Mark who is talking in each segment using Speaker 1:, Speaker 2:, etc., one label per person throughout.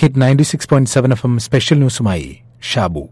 Speaker 1: hit ninety six point seven F M special ന്യൂസുമായി ഷാബു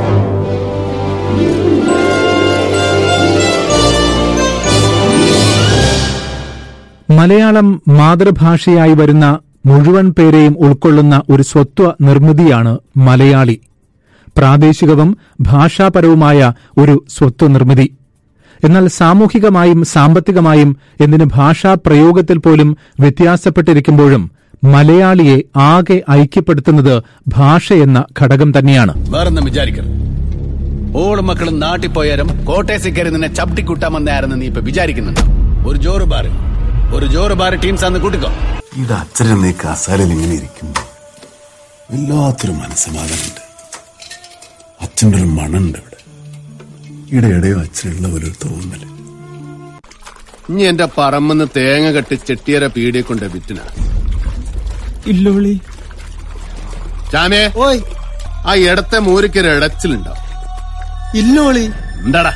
Speaker 1: മലയാളം മാതൃഭാഷയായി വരുന്ന മുഴുവൻ പേരെയും ഉൾക്കൊള്ളുന്ന ഒരു സ്വത്വ നിർമ്മിതിയാണ് മലയാളി പ്രാദേശികവും ഭാഷാപരവുമായ ഒരു സ്വത്വ നിർമ്മിതി എന്നാൽ സാമൂഹികമായും സാമ്പത്തികമായും എന്തിന് ഭാഷാ പ്രയോഗത്തിൽ പോലും വ്യത്യാസപ്പെട്ടിരിക്കുമ്പോഴും മലയാളിയെ ആകെ ഐക്യപ്പെടുത്തുന്നത് ഭാഷയെന്ന ഘടകം തന്നെയാണ്
Speaker 2: വേറൊന്നും വിചാരിക്കരുത് ഓള് മക്കളും നാട്ടിൽ പോയാലും കോട്ടയസിൽ കയറി നിന്നെ ചവിട്ടിക്കൂട്ടാമെന്നായിരുന്നു നീ ഇപ്പൊ വിചാരിക്കുന്നുണ്ടോ ഒരു ജോറ് ബാറ് ഒരു ജോറ് ബാറ് ടീംസ് അന്ന് കൂട്ടിക്കോ
Speaker 3: ഇവിടെ അച്ഛനും നീ കസാലയിൽ ഇങ്ങനെ ഇരിക്കുമ്പോ വല്ലാത്തൊരു മനസ്സമാധാനമുണ്ട് അച്ഛൻ്റെ ഒരു മണുണ്ട് ഇവിടെ ഇവിടെ ഇടയോ അച്ഛനുള്ള ഒരു തോന്നല്
Speaker 2: ഇനി എന്റെ പറമ്പെന്ന് തേങ്ങ കെട്ടി ചെട്ടിയര പീടിയെ കൊണ്ട് വിറ്റിന
Speaker 4: ഇല്ലോളി
Speaker 2: ചാമേ
Speaker 4: ഓയ്
Speaker 2: ആ ഇടത്തെ മൂരിക്കൊരു ഇടച്ചിലുണ്ടോ
Speaker 4: ഇല്ലോളി
Speaker 2: എന്താടാ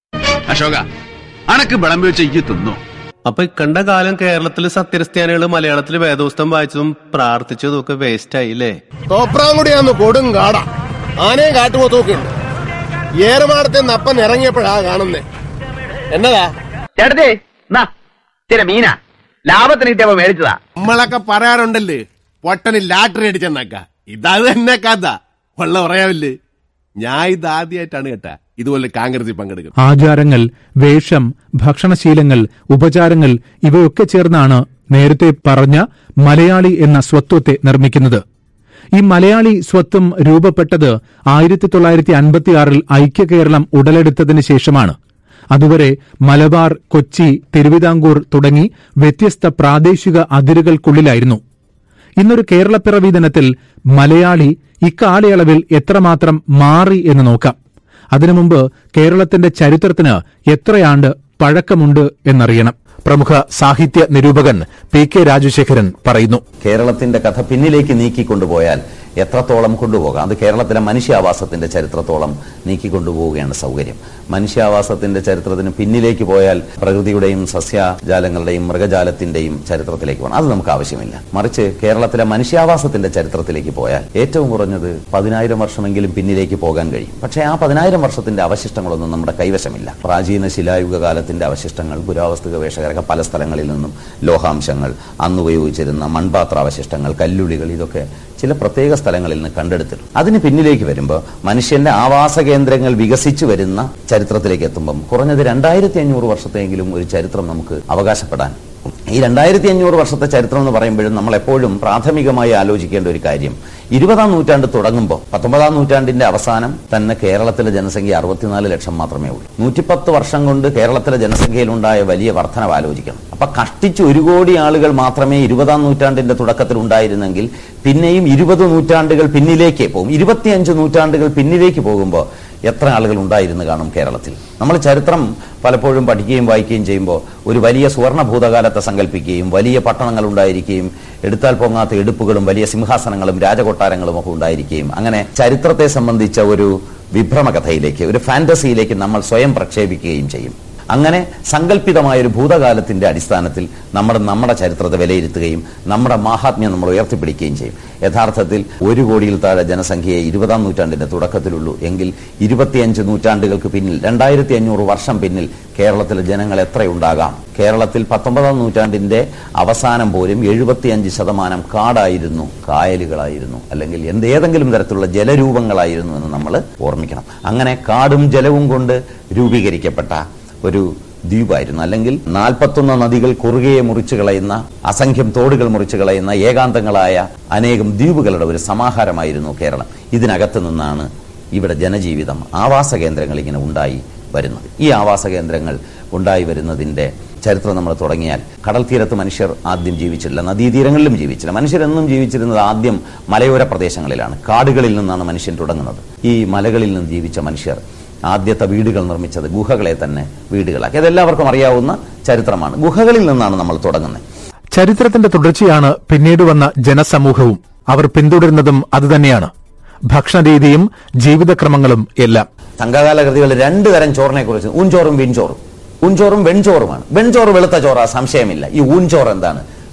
Speaker 2: അശോക അനക്ക് വിളമ്പി വെച്ച ഈ തിന്നു
Speaker 5: അപ്പൊ ഇക്കണ്ട കാലം കേരളത്തില് സത്യക്രിസ്ത്യാനികൾ മലയാളത്തില് വേദപുസ്തകം വായിച്ചതും പ്രാർത്ഥിച്ചതും ഒക്കെ വേസ്റ്റ് ആയില്ലേ
Speaker 2: തോപ്രാങ്കുടിയാന്ന് കൊടും കാട ആനയും കാട്ടുപോത്തൊക്കെ ഉണ്ട് ഏറമാടത്തെ നപ്പൻ ഇറങ്ങിയപ്പോഴാ കാണുന്നേ എന്നതാ
Speaker 6: ചേട്ടത്തെ നാ ചില മീന ലാഭത്തിന് കിട്ടിയപ്പോ മേടിച്ചതാ
Speaker 2: നമ്മളൊക്കെ പറയാറുണ്ടല്ലേ പൊട്ടന് ലാട്ടറി അടിച്ചെന്നക്ക ഇതത് തന്നെ കഥ ഉള്ള പറയാവില്ലേ ഞാൻ ഇത് ആദ്യമായിട്ടാണ് കേട്ടാ ഇതുപോലെ കാങ്കരത്തിൽ പങ്കെടുക്കുന്നത്
Speaker 1: ആചാരങ്ങൾ വേഷം ഭക്ഷണശീലങ്ങൾ ഉപചാരങ്ങൾ ഇവയൊക്കെ ചേർന്നാണ് നേരത്തെ പറഞ്ഞ മലയാളി എന്ന സ്വത്വത്തെ നിർമ്മിക്കുന്നത് ഈ മലയാളി സ്വത്വം രൂപപ്പെട്ടത് ആയിരത്തി തൊള്ളായിരത്തി അൻപത്തിയാറിൽ ഐക്യ കേരളം ഉടലെടുത്തതിന് ശേഷമാണ് അതുവരെ മലബാർ കൊച്ചി തിരുവിതാംകൂർ തുടങ്ങി വ്യത്യസ്ത പ്രാദേശിക അതിരുകൾക്കുള്ളിലായിരുന്നു ഇന്നൊരു കേരളപ്പിറവി ദിനത്തിൽ മലയാളി ഇക്കാലയളവിൽ എത്രമാത്രം മാറി എന്ന് നോക്കാം അതിനു മുമ്പ് കേരളത്തിന്റെ ചരിത്രത്തിന് എത്രയാണ്ട് പഴക്കമുണ്ട് എന്നറിയണം പ്രമുഖ സാഹിത്യ നിരൂപകൻ പി കെ രാജശേഖരൻ പറയുന്നു
Speaker 7: കേരളത്തിന്റെ കഥ പിന്നിലേക്ക് നീക്കിക്കൊണ്ടുപോയാൽ എത്രത്തോളം കൊണ്ടുപോകാം അത് കേരളത്തിലെ മനുഷ്യാവാസത്തിന്റെ ചരിത്രത്തോളം നീക്കിക്കൊണ്ടുപോവുകയാണ് സൗകര്യം മനുഷ്യാവാസത്തിന്റെ ചരിത്രത്തിന് പിന്നിലേക്ക് പോയാൽ പ്രകൃതിയുടെയും സസ്യജാലങ്ങളുടെയും മൃഗജാലത്തിന്റെയും ചരിത്രത്തിലേക്ക് പോകണം അത് നമുക്ക് ആവശ്യമില്ല മറിച്ച് കേരളത്തിലെ മനുഷ്യാവാസത്തിന്റെ ചരിത്രത്തിലേക്ക് പോയാൽ ഏറ്റവും കുറഞ്ഞത് പതിനായിരം വർഷമെങ്കിലും പിന്നിലേക്ക് പോകാൻ കഴിയും പക്ഷേ ആ പതിനായിരം വർഷത്തിന്റെ അവശിഷ്ടങ്ങളൊന്നും നമ്മുടെ കൈവശമില്ല പ്രാചീന ശിലായുഗ കാലത്തിന്റെ അവശിഷ്ടങ്ങൾ പുരാവസ്തു ഗവേഷകരൊക്കെ പല സ്ഥലങ്ങളിൽ നിന്നും ലോഹാംശങ്ങൾ അന്ന് ഉപയോഗിച്ചിരുന്ന മൺപാത്ര അവശിഷ്ടങ്ങൾ കല്ലുളികൾ ഇതൊക്കെ ചില പ്രത്യേക സ്ഥലങ്ങളിൽ നിന്ന് കണ്ടെടുത്തിട്ടുണ്ട് അതിന് പിന്നിലേക്ക് വരുമ്പോൾ മനുഷ്യന്റെ ആവാസ കേന്ദ്രങ്ങൾ വികസിച്ചു വരുന്ന ചരിത്രത്തിലേക്ക് എത്തുമ്പം കുറഞ്ഞത് രണ്ടായിരത്തി അഞ്ഞൂറ് വർഷത്തെങ്കിലും ഒരു ചരിത്രം നമുക്ക് അവകാശപ്പെടാൻ ഈ രണ്ടായിരത്തി അഞ്ഞൂറ് വർഷത്തെ ചരിത്രം എന്ന് പറയുമ്പോഴും നമ്മൾ എപ്പോഴും പ്രാഥമികമായി ആലോചിക്കേണ്ട ഒരു കാര്യം ഇരുപതാം നൂറ്റാണ്ട് തുടങ്ങുമ്പോൾ പത്തൊമ്പതാം നൂറ്റാണ്ടിന്റെ അവസാനം തന്നെ കേരളത്തിലെ ജനസംഖ്യ അറുപത്തിനാല് ലക്ഷം മാത്രമേ ഉള്ളൂ നൂറ്റിപ്പത്ത് വർഷം കൊണ്ട് കേരളത്തിലെ ജനസംഖ്യയിലുണ്ടായ വലിയ വർധനവ് ആലോചിക്കണം അപ്പൊ കഷ്ടിച്ച് ഒരു കോടി ആളുകൾ മാത്രമേ ഇരുപതാം നൂറ്റാണ്ടിന്റെ തുടക്കത്തിൽ ഉണ്ടായിരുന്നെങ്കിൽ പിന്നെയും ഇരുപത് നൂറ്റാണ്ടുകൾ പിന്നിലേക്ക് പോകും ഇരുപത്തിയഞ്ച് നൂറ്റാണ്ടുകൾ പിന്നിലേക്ക് പോകുമ്പോൾ എത്ര ആളുകൾ ഉണ്ടായിരുന്നു കാണും കേരളത്തിൽ നമ്മൾ ചരിത്രം പലപ്പോഴും പഠിക്കുകയും വായിക്കുകയും ചെയ്യുമ്പോൾ ഒരു വലിയ സുവർണ ഭൂതകാലത്തെ സങ്കല്പിക്കുകയും വലിയ പട്ടണങ്ങൾ ഉണ്ടായിരിക്കുകയും എടുത്താൽ പൊങ്ങാത്ത എടുപ്പുകളും വലിയ സിംഹാസനങ്ങളും രാജകൊട്ടാരങ്ങളും ഒക്കെ ഉണ്ടായിരിക്കുകയും അങ്ങനെ ചരിത്രത്തെ സംബന്ധിച്ച ഒരു വിഭ്രമകഥയിലേക്ക് ഒരു ഫാന്റസിയിലേക്ക് നമ്മൾ സ്വയം പ്രക്ഷേപിക്കുകയും ചെയ്യും അങ്ങനെ സങ്കല്പിതമായ ഒരു ഭൂതകാലത്തിന്റെ അടിസ്ഥാനത്തിൽ നമ്മൾ നമ്മുടെ ചരിത്രത്തെ വിലയിരുത്തുകയും നമ്മുടെ മാഹാത്മ്യം നമ്മൾ ഉയർത്തിപ്പിടിക്കുകയും ചെയ്യും യഥാർത്ഥത്തിൽ ഒരു കോടിയിൽ താഴെ ജനസംഖ്യയെ ഇരുപതാം നൂറ്റാണ്ടിന്റെ തുടക്കത്തിലുള്ളൂ എങ്കിൽ ഇരുപത്തിയഞ്ച് നൂറ്റാണ്ടുകൾക്ക് പിന്നിൽ രണ്ടായിരത്തി അഞ്ഞൂറ് വർഷം പിന്നിൽ കേരളത്തിലെ ജനങ്ങൾ എത്രയുണ്ടാകാം കേരളത്തിൽ പത്തൊമ്പതാം നൂറ്റാണ്ടിന്റെ അവസാനം പോലും എഴുപത്തിയഞ്ച് ശതമാനം കാടായിരുന്നു കായലുകളായിരുന്നു അല്ലെങ്കിൽ എന്ത് ഏതെങ്കിലും തരത്തിലുള്ള ജലരൂപങ്ങളായിരുന്നു എന്ന് നമ്മൾ ഓർമ്മിക്കണം അങ്ങനെ കാടും ജലവും കൊണ്ട് രൂപീകരിക്കപ്പെട്ട ഒരു ദ്വീപായിരുന്നു അല്ലെങ്കിൽ നാൽപ്പത്തൊന്ന് നദികൾ കുറുകയെ മുറിച്ചു കളയുന്ന അസംഖ്യം തോടുകൾ മുറിച്ചു കളയുന്ന ഏകാന്തങ്ങളായ അനേകം ദ്വീപുകളുടെ ഒരു സമാഹാരമായിരുന്നു കേരളം ഇതിനകത്ത് നിന്നാണ് ഇവിടെ ജനജീവിതം ആവാസ കേന്ദ്രങ്ങൾ ഇങ്ങനെ ഉണ്ടായി വരുന്നത് ഈ ആവാസ കേന്ദ്രങ്ങൾ ഉണ്ടായി വരുന്നതിന്റെ ചരിത്രം നമ്മൾ തുടങ്ങിയാൽ കടൽ തീരത്ത് മനുഷ്യർ ആദ്യം ജീവിച്ചില്ല നദീതീരങ്ങളിലും ജീവിച്ചില്ല മനുഷ്യരെന്നും ജീവിച്ചിരുന്നത് ആദ്യം മലയോര പ്രദേശങ്ങളിലാണ് കാടുകളിൽ നിന്നാണ് മനുഷ്യൻ തുടങ്ങുന്നത് ഈ മലകളിൽ നിന്ന് ജീവിച്ച മനുഷ്യർ ആദ്യത്തെ വീടുകൾ നിർമ്മിച്ചത് ഗുഹകളെ തന്നെ വീടുകളാക്കി അതെല്ലാവർക്കും അറിയാവുന്ന ചരിത്രമാണ് ഗുഹകളിൽ നിന്നാണ് നമ്മൾ തുടങ്ങുന്നത്
Speaker 1: ചരിത്രത്തിന്റെ തുടർച്ചയാണ് പിന്നീട് വന്ന ജനസമൂഹവും അവർ പിന്തുടരുന്നതും അതുതന്നെയാണ് ഭക്ഷണരീതിയും ജീവിതക്രമങ്ങളും എല്ലാം
Speaker 7: സംഘകാല കൃതികൾ രണ്ട് തരം ചോറിനെ കുറിച്ച് ഊൻചോറും വിൻചോറും ഊൻചോറും വെൺചോറുമാണ് വെൺചോറ് വെളുത്ത ചോറാ സംശയമില്ല ഈ ഊൻചോറ് എന്താണ്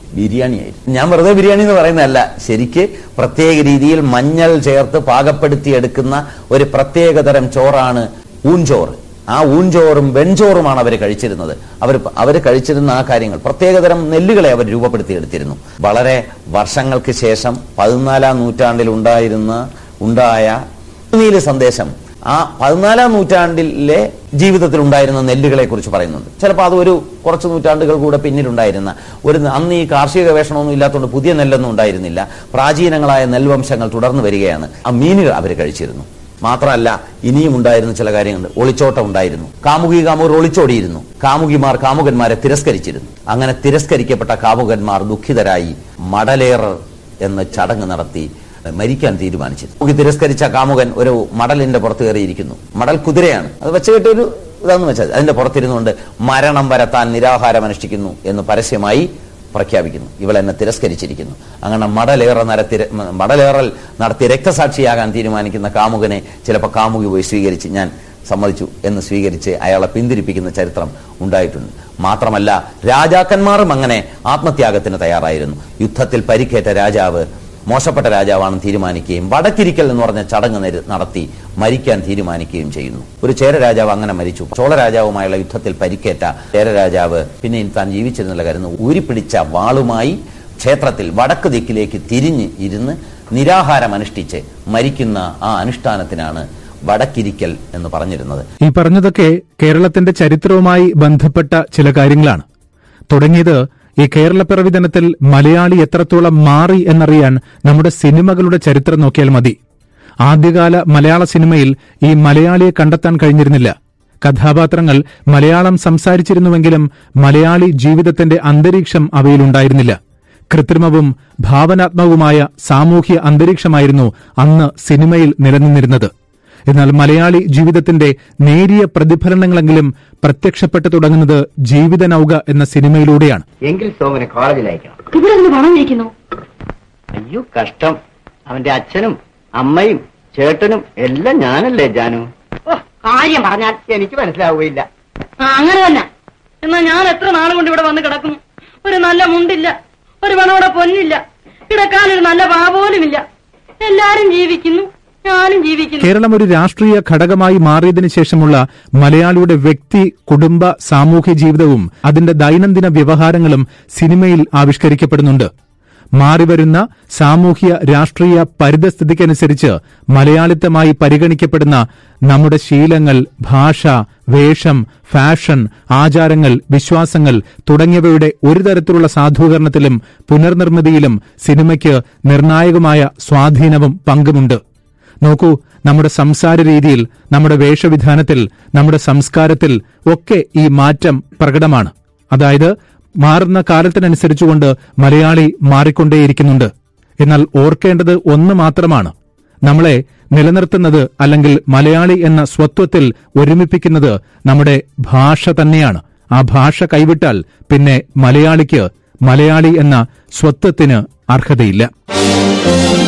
Speaker 7: ബിരിയാണിയായിരുന്നു ഞാൻ വെറുതെ ബിരിയാണി എന്ന് പറയുന്നതല്ല ശരിക്ക് പ്രത്യേക രീതിയിൽ മഞ്ഞൾ ചേർത്ത് പാകപ്പെടുത്തിയെടുക്കുന്ന ഒരു പ്രത്യേകതരം ചോറാണ് ഊഞ്ചോറ് ആ ഊഞ്ചോറും വെഞ്ചോറുമാണ് അവർ കഴിച്ചിരുന്നത് അവർ അവർ കഴിച്ചിരുന്ന ആ കാര്യങ്ങൾ പ്രത്യേകതരം നെല്ലുകളെ അവർ രൂപപ്പെടുത്തിയെടുത്തിരുന്നു വളരെ വർഷങ്ങൾക്ക് ശേഷം പതിനാലാം നൂറ്റാണ്ടിൽ ഉണ്ടായിരുന്ന ഉണ്ടായ നീല സന്ദേശം ആ പതിനാലാം നൂറ്റാണ്ടിലെ ജീവിതത്തിൽ ഉണ്ടായിരുന്ന നെല്ലുകളെ കുറിച്ച് പറയുന്നുണ്ട് ചിലപ്പോൾ അത് ഒരു കുറച്ച് നൂറ്റാണ്ടുകൾ കൂടെ പിന്നിലുണ്ടായിരുന്ന ഒരു അന്ന് ഈ കാർഷിക ഗവേഷണമൊന്നും ഇല്ലാത്തതുകൊണ്ട് പുതിയ നെല്ലൊന്നും ഉണ്ടായിരുന്നില്ല പ്രാചീനങ്ങളായ നെൽവംശങ്ങൾ തുടർന്നു വരികയാണ് ആ മീനുകൾ അവർ കഴിച്ചിരുന്നു മാത്രമല്ല ഇനിയും ഉണ്ടായിരുന്ന ചില കാര്യങ്ങളുണ്ട് ഒളിച്ചോട്ടം ഉണ്ടായിരുന്നു കാമുകി കാമുകർ ഒളിച്ചോടിയിരുന്നു കാമുകിമാർ കാമുകന്മാരെ തിരസ്കരിച്ചിരുന്നു അങ്ങനെ തിരസ്കരിക്കപ്പെട്ട കാമുകന്മാർ ദുഃഖിതരായി മടലേറർ എന്ന ചടങ്ങ് നടത്തി മരിക്കാൻ തീരുമാനിച്ചു നമുക്ക് തിരസ്കരിച്ച കാമുകൻ ഒരു മടലിന്റെ പുറത്ത് കയറിയിരിക്കുന്നു മടൽ കുതിരയാണ് അത് വെച്ച് കെട്ടൊരു ഇതാന്ന് വെച്ചാൽ അതിന്റെ പുറത്തിരുന്നുകൊണ്ട് മരണം വരെ താൻ നിരാഹാരം അനുഷ്ഠിക്കുന്നു എന്ന് പരസ്യമായി പ്രഖ്യാപിക്കുന്നു ഇവൾ എന്നെ തിരസ്കരിച്ചിരിക്കുന്നു അങ്ങനെ മടലേറ നടത്തി മടലേറൽ നടത്തി രക്തസാക്ഷിയാകാൻ തീരുമാനിക്കുന്ന കാമുകനെ ചിലപ്പോൾ കാമുകി പോയി സ്വീകരിച്ച് ഞാൻ സമ്മതിച്ചു എന്ന് സ്വീകരിച്ച് അയാളെ പിന്തിരിപ്പിക്കുന്ന ചരിത്രം ഉണ്ടായിട്ടുണ്ട് മാത്രമല്ല രാജാക്കന്മാരും അങ്ങനെ ആത്മത്യാഗത്തിന് തയ്യാറായിരുന്നു യുദ്ധത്തിൽ പരിക്കേറ്റ രാജാവ് മോശപ്പെട്ട രാജാവാണെന്ന് തീരുമാനിക്കുകയും വടക്കിരിക്കൽ എന്ന് പറഞ്ഞ ചടങ്ങ് നെരു- നടത്തി മരിക്കാൻ തീരുമാനിക്കുകയും ചെയ്യുന്നു ഒരു ചേര രാജാവ് അങ്ങനെ മരിച്ചു ചോള രാജാവുമായുള്ള യുദ്ധത്തിൽ പരിക്കേറ്റ ചേര രാജാവ് പിന്നെ താൻ ജീവിച്ചിരുന്നില്ല കരുന്നു ഊരിപ്പിടിച്ച വാളുമായി ക്ഷേത്രത്തിൽ വടക്ക് ദിക്കിലേക്ക് തിരിഞ്ഞ് ഇരുന്ന് നിരാഹാരം അനുഷ്ഠിച്ച് മരിക്കുന്ന ആ അനുഷ്ഠാനത്തിനാണ് വടക്കിരിക്കൽ എന്ന് പറഞ്ഞിരുന്നത്
Speaker 1: ഈ പറഞ്ഞതൊക്കെ കേരളത്തിന്റെ ചരിത്രവുമായി ബന്ധപ്പെട്ട ചില കാര്യങ്ങളാണ് തുടങ്ങിയത് ഈ കേരളപ്പിറവി ദിനത്തിൽ മലയാളി എത്രത്തോളം മാറി എന്നറിയാൻ നമ്മുടെ സിനിമകളുടെ ചരിത്രം നോക്കിയാൽ മതി ആദ്യകാല മലയാള സിനിമയിൽ ഈ മലയാളിയെ കണ്ടെത്താൻ കഴിഞ്ഞിരുന്നില്ല കഥാപാത്രങ്ങൾ മലയാളം സംസാരിച്ചിരുന്നുവെങ്കിലും മലയാളി ജീവിതത്തിന്റെ അന്തരീക്ഷം അവയിലുണ്ടായിരുന്നില്ല കൃത്രിമവും ഭാവനാത്മകവുമായ സാമൂഹ്യ അന്തരീക്ഷമായിരുന്നു അന്ന് സിനിമയിൽ നിലനിന്നിരുന്നത് എന്നാൽ മലയാളി ജീവിതത്തിന്റെ നേരിയ പ്രതിഫലനങ്ങളെങ്കിലും പ്രത്യക്ഷപ്പെട്ടു തുടങ്ങുന്നത് ജീവിത നൗക എന്ന സിനിമയിലൂടെയാണ്
Speaker 6: എങ്കിൽ സോമനെ കോളേജിൽ അയക്കണം
Speaker 8: ഇവിടെ നിന്ന് പണം ഇരിക്കുന്നു
Speaker 6: അയ്യോ കഷ്ടം അവന്റെ അച്ഛനും അമ്മയും ചേട്ടനും എല്ലാം ഞാനല്ലേ ജാനു
Speaker 8: ഓ കാര്യം പറഞ്ഞാൽ
Speaker 6: എനിക്ക് മനസ്സിലാവുകയില്ല
Speaker 8: ആ, അങ്ങനെ തന്നെ എന്നാ ഞാൻ എത്ര നാൾ കൊണ്ട് ഇവിടെ വന്ന് കിടക്കുന്നു ഒരു നല്ല മുണ്ടില്ല ഒരു പണോടെ പൊന്നില്ല കിടക്കാൻ ഒരു നല്ല പാ പോലുമില്ല എല്ലാരും ജീവിക്കുന്നു ഞാനും ജീവിക്കുന്നു
Speaker 1: കേരളം ഒരു രാഷ്ട്രീയ ഘടകമായി മാറിയതിനു ശേഷമുള്ള മലയാളിയുടെ വ്യക്തി കുടുംബ സാമൂഹ്യ ജീവിതവും അതിന്റെ ദൈനംദിന വ്യവഹാരങ്ങളും സിനിമയിൽ ആവിഷ്കരിക്കപ്പെടുന്നുണ്ട് മാറിവരുന്ന സാമൂഹ്യ രാഷ്ട്രീയ പരിതസ്ഥിതിക്കനുസരിച്ച് മലയാളിത്തമായി പരിഗണിക്കപ്പെടുന്ന നമ്മുടെ ശീലങ്ങൾ ഭാഷ വേഷം ഫാഷൻ ആചാരങ്ങൾ വിശ്വാസങ്ങൾ തുടങ്ങിയവയുടെ ഒരു തരത്തിലുള്ള സാധൂകരണത്തിലും പുനർനിർമ്മിതിയിലും സിനിമയ്ക്ക് നിർണായകമായ സ്വാധീനവും പങ്കുമുണ്ട് നോക്കൂ നമ്മുടെ സംസാര രീതിയിൽ നമ്മുടെ വേഷവിധാനത്തിൽ നമ്മുടെ സംസ്കാരത്തിൽ ഒക്കെ ഈ മാറ്റം പ്രകടമാണ് അതായത് മാറുന്ന കാലത്തിനനുസരിച്ചുകൊണ്ട് മലയാളി മാറിക്കൊണ്ടേയിരിക്കുന്നുണ്ട് എന്നാൽ ഓർക്കേണ്ടത് ഒന്ന് മാത്രമാണ് നമ്മളെ നിലനിർത്തുന്നത് അല്ലെങ്കിൽ മലയാളി എന്ന സ്വത്വത്തിൽ ഒരുമിപ്പിക്കുന്നത് നമ്മുടെ ഭാഷ തന്നെയാണ് ആ ഭാഷ കൈവിട്ടാൽ പിന്നെ മലയാളിക്ക് മലയാളി എന്ന സ്വത്വത്തിന് അർഹതയില്ല